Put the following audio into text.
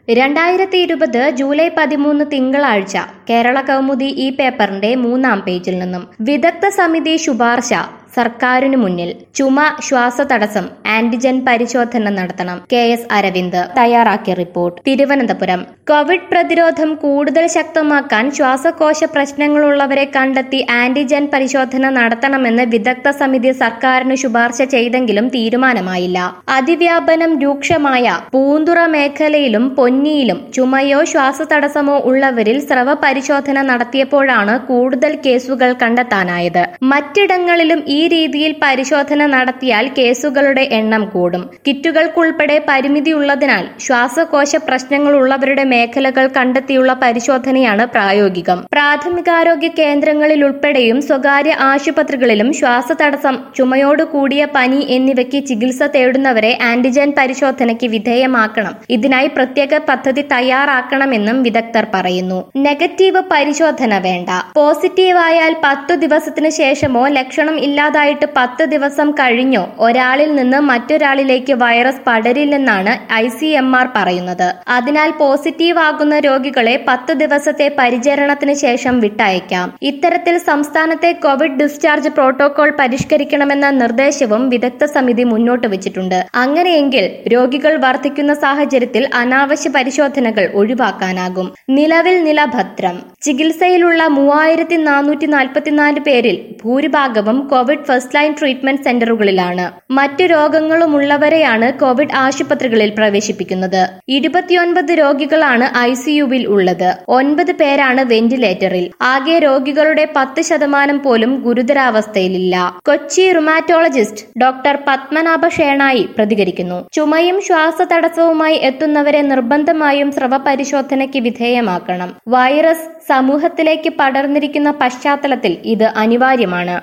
രണ്ടായിരത്തി ഇരുപത് ജൂലൈ പതിമൂന്ന് തിങ്കളാഴ്ച കേരള കൗമുദി ഈ പേപ്പറിന്റെ മൂന്നാം പേജിൽ നിന്നും വിദഗ്ധ സമിതി ശുപാർശ സർക്കാരിനു മുന്നിൽ ചുമ ശ്വാസതടസ്സം ആന്റിജൻ പരിശോധന നടത്തണം കെ എസ് അരവിന്ദ് തയ്യാറാക്കിയ റിപ്പോർട്ട് തിരുവനന്തപുരം കോവിഡ് പ്രതിരോധം കൂടുതൽ ശക്തമാക്കാൻ ശ്വാസകോശ പ്രശ്നങ്ങളുള്ളവരെ കണ്ടെത്തി ആന്റിജൻ പരിശോധന നടത്തണമെന്ന് വിദഗ്ധ സമിതി സർക്കാരിന് ശുപാർശ ചെയ്തെങ്കിലും തീരുമാനമായില്ല അതിവ്യാപനം രൂക്ഷമായ പൂന്തുറ മേഖലയിലും പൊന്നിയിലും ചുമയോ ശ്വാസതടസ്സമോ ഉള്ളവരിൽ സ്രവ പരിശോധന നടത്തിയപ്പോഴാണ് കൂടുതൽ കേസുകൾ കണ്ടെത്താനായത് മറ്റിടങ്ങളിലും ഈ രീതിയിൽ പരിശോധന നടത്തിയാൽ കേസുകളുടെ എണ്ണം കൂടും കിറ്റുകൾക്കുൾപ്പെടെ പരിമിതിയുള്ളതിനാൽ ശ്വാസകോശ പ്രശ്നങ്ങളുള്ളവരുടെ മേഖലകൾ കണ്ടെത്തിയുള്ള പരിശോധനയാണ് പ്രായോഗികം പ്രാഥമികാരോഗ്യ കേന്ദ്രങ്ങളിൽ ഉൾപ്പെടെയും സ്വകാര്യ ആശുപത്രികളിലും ശ്വാസതടസ്സം ചുമയോട് കൂടിയ പനി എന്നിവയ്ക്ക് ചികിത്സ തേടുന്നവരെ ആന്റിജൻ പരിശോധനയ്ക്ക് വിധേയമാക്കണം ഇതിനായി പ്രത്യേക പദ്ധതി തയ്യാറാക്കണമെന്നും വിദഗ്ധർ പറയുന്നു നെഗറ്റീവ് പരിശോധന വേണ്ട പോസിറ്റീവായാൽ പത്തു ദിവസത്തിനു ശേഷമോ ലക്ഷണം ഇല്ലാതായിട്ട് പത്ത് ദിവസം കഴിഞ്ഞോ ഒരാളിൽ നിന്ന് മറ്റൊരാളിലേക്ക് വൈറസ് പടരില്ലെന്നാണ് ഐ സി എം ആർ പറയുന്നത് അതിനാൽ പോസിറ്റീവ് ആകുന്ന രോഗികളെ പത്ത് ദിവസത്തെ പരിചരണത്തിന് ശേഷം വിട്ടയക്കാം ഇത്തരത്തിൽ സംസ്ഥാനത്തെ കോവിഡ് ഡിസ്ചാർജ് പ്രോട്ടോകോൾ പരിഷ്കരിക്കണമെന്ന നിർദ്ദേശവും വിദഗ്ധ സമിതി മുന്നോട്ട് വെച്ചിട്ടുണ്ട് അങ്ങനെയെങ്കിൽ രോഗികൾ വർദ്ധിക്കുന്ന സാഹചര്യത്തിൽ അനാവശ്യ പരിശോധനകൾ ഒഴിവാക്കാനാകും നിലവിൽ നില ഭദ്രം ചികിത്സയിലുള്ള മൂവായിരത്തി നാനൂറ്റി നാൽപ്പത്തിനാല് പേരിൽ ഭൂരിഭാഗവും കോവിഡ് ഫസ്റ്റ് ലൈൻ ട്രീറ്റ്മെന്റ് സെന്ററുകളിലാണ് മറ്റു രോഗങ്ങളുമുള്ളവരെയാണ് കോവിഡ് ആശുപത്രികളിൽ പ്രവേശിപ്പിക്കുന്നത് ഇരുപത്തിയൊൻപത് രോഗികളാണ് ഐസിയുവിൽ ഉള്ളത് ഒൻപത് പേരാണ് വെന്റിലേറ്ററിൽ ആകെ രോഗികളുടെ പത്ത് ശതമാനം പോലും ഗുരുതരാവസ്ഥയിലില്ല കൊച്ചി റുമാറ്റോളജിസ്റ്റ് ഡോക്ടർ പത്മനാഭ ഷേണായി പ്രതികരിക്കുന്നു ചുമയും ശ്വാസതടസ്സവുമായി എത്തുന്നവരെ നിർബന്ധമായും സ്രവ പരിശോധനയ്ക്ക് വിധേയമാക്കണം വൈറസ് സമൂഹത്തിലേക്ക് പടർന്നിരിക്കുന്ന പശ്ചാത്തലത്തിൽ ഇത് അനിവാര്യമാണ്